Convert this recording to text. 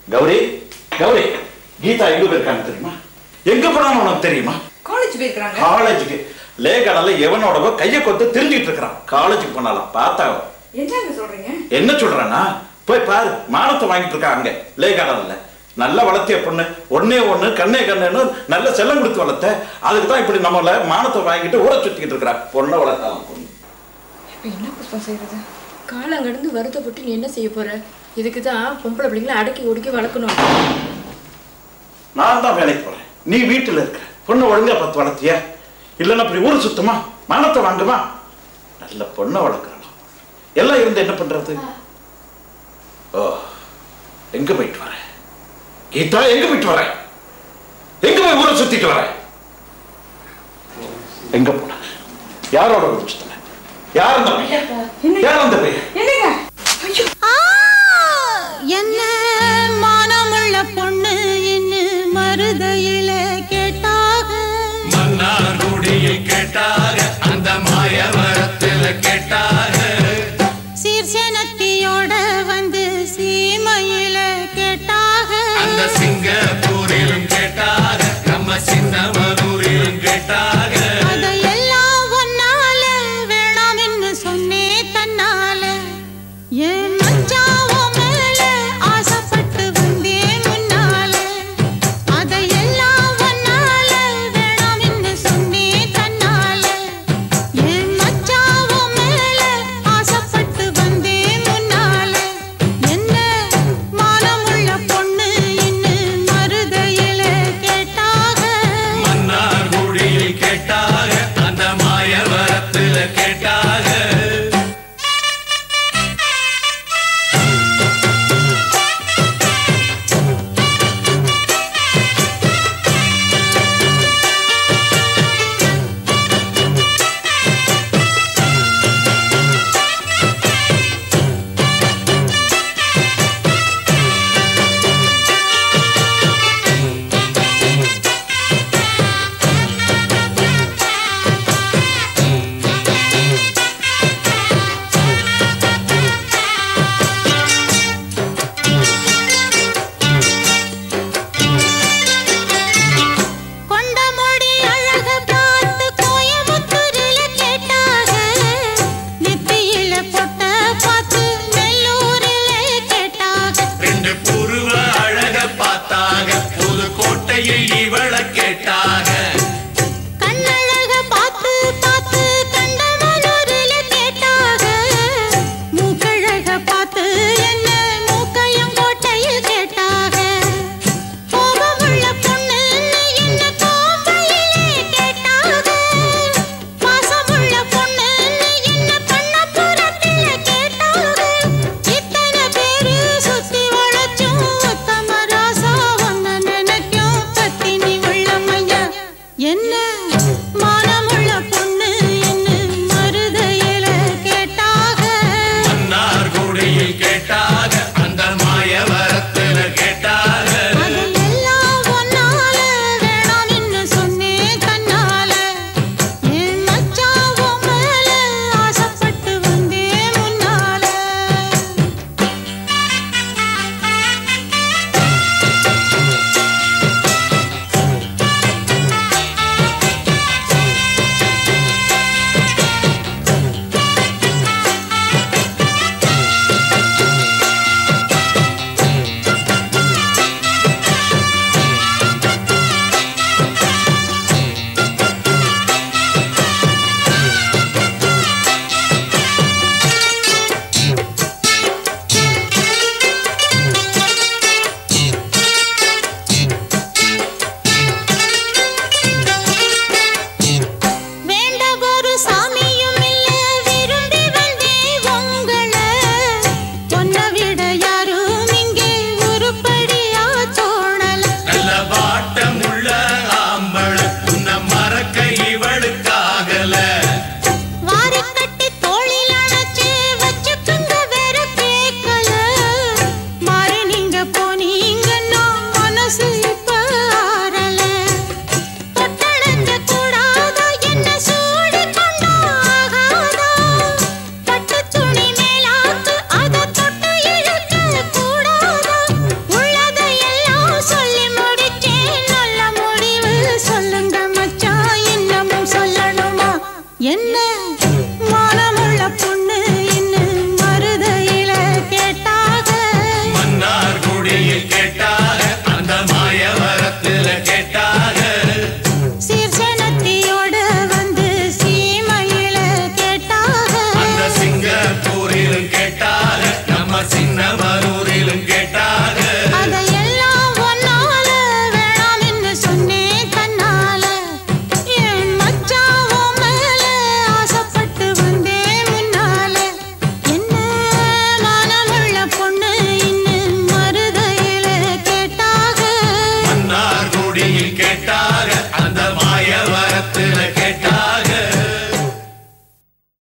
கௌரி கௌரி கீதா எங்க போயிருக்காங்க தெரியுமா எங்க போனான்னு உனக்கு தெரியுமா காலேஜ் போயிருக்காங்க காலேஜுக்கு லேகடல எவனோடவோ கையை கொத்து தெரிஞ்சிட்டு இருக்கிறான் காலேஜுக்கு போனாலாம் பார்த்தா என்னங்க சொல்றீங்க என்ன சொல்றானா போய் பாரு மானத்தை வாங்கிட்டு இருக்கா அங்க லேகடல்ல நல்ல வளர்த்திய பொண்ணு ஒன்னே ஒண்ணு கண்ணே கண்ணுன்னு நல்ல செல்லம் கொடுத்து வளர்த்த அதுக்கு தான் இப்படி நம்மள மானத்தை வாங்கிட்டு ஊரை சுத்திக்கிட்டு இருக்கிறா பொண்ணை வளர்த்தாலாம் பொண்ணு இப்போ என்ன புஷ்பா செய்யறது காலம் கடந்து வருத்தப்பட்டு நீ என்ன செய்ய போற இதுக்கு தான் பொம்பளை பிள்ளைங்களை அடக்கி ஒடுக்கி வளர்க்கணும் நான் தான் வேலைக்கு போறேன் நீ வீட்டுல இருக்க பொண்ணை ஒழுங்கா பார்த்து வளர்த்தியா இல்லைன்னா அப்படி ஊர் சுத்தமா மானத்தை வாங்குமா நல்ல பொண்ணை வளர்க்கறணும் எல்லாம் இருந்து என்ன பண்றது ஓ எங்க போயிட்டு வர கீதா எங்க போயிட்டு வர எங்க போய் ஊரை சுத்திட்டு வர எங்க போன யாரோட ஊர் சுத்தின யார் அந்த பையன் யார் அந்த பையன் என்னங்க